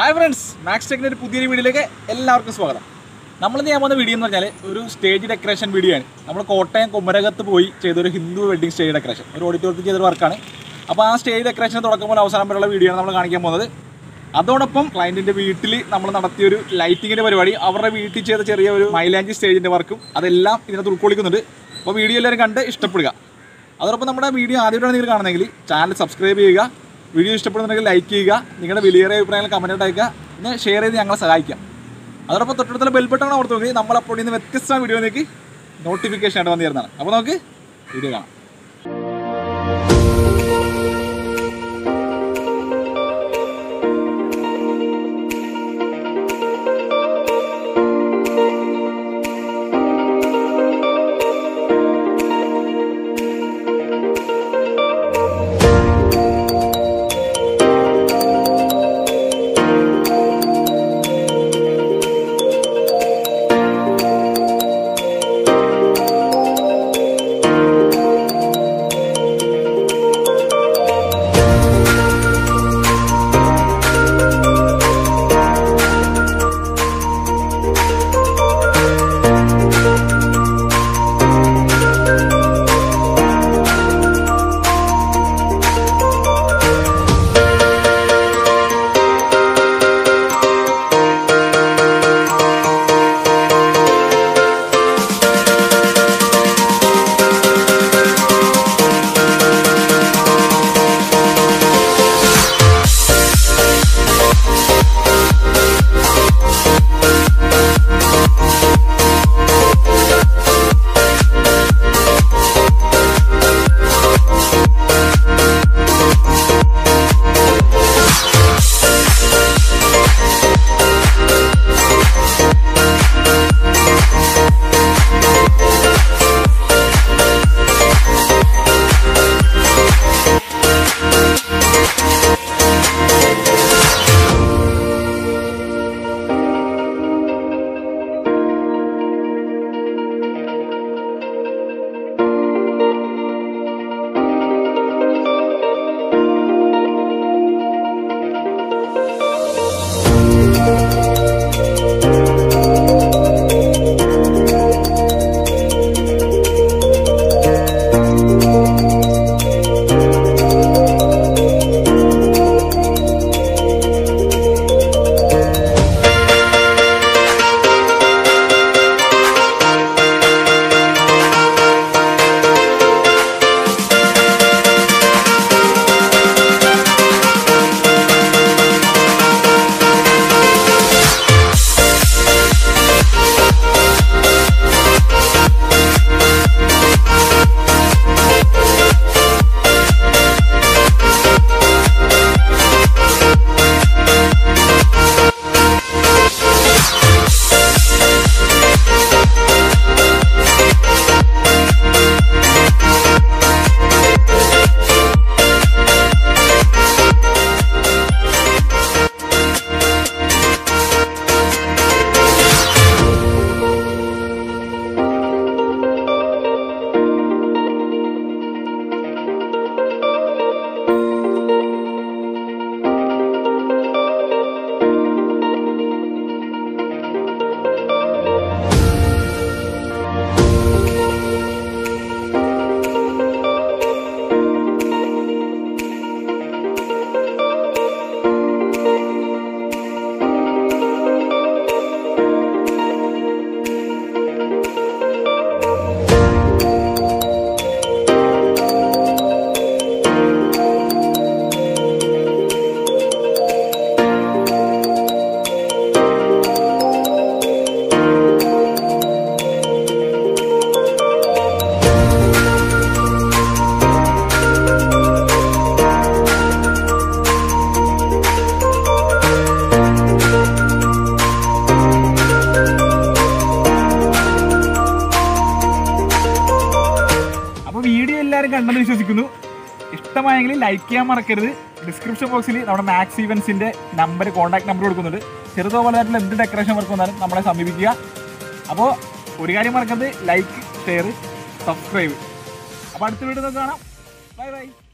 hi friends max ടെക്കിൻ്റെ ഒരു പുതിയൊരു വീഡിയോയിലേക്ക് എല്ലാവർക്കും സ്വാഗതം നമ്മൾ ചെയ്യാൻ പോകുന്ന വീഡിയോ എന്ന് പറഞ്ഞാൽ ഒരു സ്റ്റേജ് ഡെക്കറേഷൻ വീഡിയോ ആണ് നമ്മൾ കോട്ടയം കുമരകത്ത് പോയി ചെയ്തൊരു ഹിന്ദു വെഡിങ് സ്റ്റേജ് ഡെക്കറേഷൻ ഒരു ഓഡിറ്റോറിയത്തിൽ ചെയ്തൊരു വർക്കാണ് അപ്പോൾ ആ സ്റ്റേജ് ഡെക്കറേഷൻ തുടക്കം മുതൽ അവസാനം വരെയുള്ള വീഡിയോ ആണ് നമ്മൾ കാണിക്കാൻ പോകുന്നത് അതോടൊപ്പം ക്ലയൻറ്റിൻ്റെ വീട്ടിൽ നമ്മൾ നടത്തിയൊരു ലൈറ്റിങ്ങിൻ്റെ പരിപാടി അവരുടെ വീട്ടിൽ ചെയ്ത ചെറിയ ഒരു മൈലാഞ്ചി സ്റ്റേജിൻ്റെ വർക്കും അതെല്ലാം ഇതിനകത്ത് ഉൾക്കൊള്ളിക്കുന്നുണ്ട് അപ്പോൾ വീഡിയോ എല്ലാവരും കണ്ട് ഇഷ്ടപ്പെടുക അതോടൊപ്പം നമ്മുടെ വീഡിയോ ആദ്യമായിട്ടാണ് നിങ്ങൾ കാണുന്നതെങ്കിൽ ചാനൽ സബ്സ്ക്രൈബ് ചെയ്യുക വീഡിയോ ഇഷ്ടപ്പെടുന്നുണ്ടെങ്കിൽ ലൈക്ക് ചെയ്യുക നിങ്ങളുടെ വിലയേറിയ അഭിപ്രായങ്ങൾ കമൻറ്റ് അയക്കുക പിന്നെ ഷെയർ ചെയ്ത് ഞങ്ങളെ സഹായിക്കാം അതോടൊപ്പം തൊട്ടടുത്തുള്ള ബെൽ ബട്ടൺ ഓർത്ത് നോക്കി നമ്മൾ അപ്പോൾ ഇന്ന് വ്യത്യസ്ത വീഡിയോയിലേക്ക് നോട്ടിഫിക്കേഷൻ ആയിട്ട് വന്നു തരുന്നതാണ് അപ്പോൾ നമുക്ക് വീഡിയോ കാണാം അപ്പോൾ വീഡിയോ എല്ലാവരും കണ്ടെന്ന് വിശ്വസിക്കുന്നു ഇഷ്ടമായെങ്കിൽ ലൈക്ക് ചെയ്യാൻ മറക്കരുത് ഡിസ്ക്രിപ്ഷൻ ബോക്സിൽ നമ്മുടെ മാക്സ് ഇവൻസിന്റെ നമ്പർ കോൺടാക്ട് നമ്പർ കൊടുക്കുന്നുണ്ട് ചെറുതോ വലുതായിട്ടുള്ള എന്ത് ഡെക്കറേഷൻ വർക്ക് വന്നാലും നമ്മളെ സമീപിക്കുക അപ്പോൾ ഒരു കാര്യം മറക്കരുത് ലൈക്ക് ഷെയർ സബ്സ്ക്രൈബ് അപ്പോൾ അടുത്ത വീഡിയോ കാണാം ബൈ ബൈ